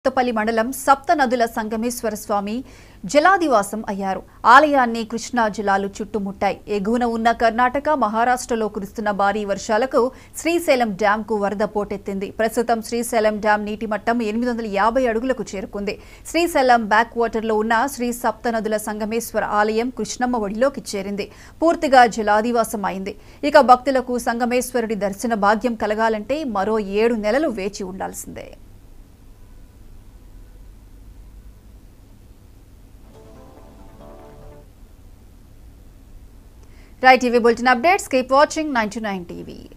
కొత్తపల్లి మండలం సప్త నదుల సంగమేశ్వర స్వామి జలాదివాసం అయ్యారు ఆలయాన్ని కృష్ణా జలాలు చుట్టుముట్టాయి ఎగువన ఉన్న కర్ణాటక మహారాష్ట్రలో కురుస్తున్న భారీ వర్షాలకు శ్రీశైలం డ్యాంకు వరద పోటెత్తింది ప్రస్తుతం శ్రీశైలం డ్యాం నీటి మట్టం ఎనిమిది వందల యాభై అడుగులకు చేరుకుంది శ్రీశైలం బ్యాక్ వాటర్లో ఉన్న శ్రీ సప్త నదుల సంగమేశ్వర ఆలయం కృష్ణమ్మ ఒడిలోకి చేరింది పూర్తిగా జలాదివాసం అయింది ఇక భక్తులకు సంగమేశ్వరుడి దర్శన భాగ్యం కలగాలంటే మరో ఏడు నెలలు వేచి ఉండాల్సిందే right TV bulletin updates keep watching ninety nine TV